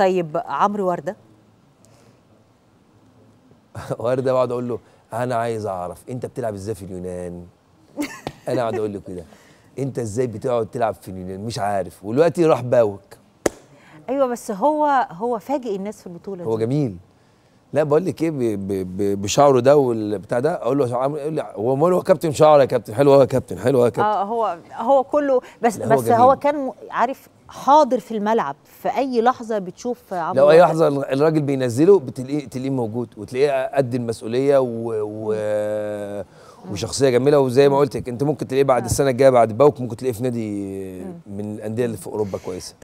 طيب عمرو ورده ورده بقعد اقول له انا عايز اعرف انت بتلعب ازاي في اليونان انا قاعد اقول له كده انت ازاي بتقعد تلعب في اليونان مش عارف ودلوقتي راح باوك ايوه بس هو هو فاجئ الناس في البطوله هو دي جميل لا بقول لك ايه ب- ب- ب- بشعره ده والبتاع ده اقول له عمرو يقول لي هو ماله هو كابتن شعر يا كابتن حلو أوي يا كابتن حلو أوي يا كابتن اه هو هو كله بس لا، هو بس هو جميل. كان م- عارف حاضر في الملعب في اي لحظه بتشوف عمرو لو اي ورده. لحظه الراجل بينزله بتلاقيه تلاقيه موجود وتلاقيه قد المسؤوليه و... و... وشخصيه جميله وزي ما قلت لك انت ممكن تلاقيه بعد السنه الجايه بعد باوك ممكن تلاقيه في نادي من الانديه اللي في اوروبا كويسه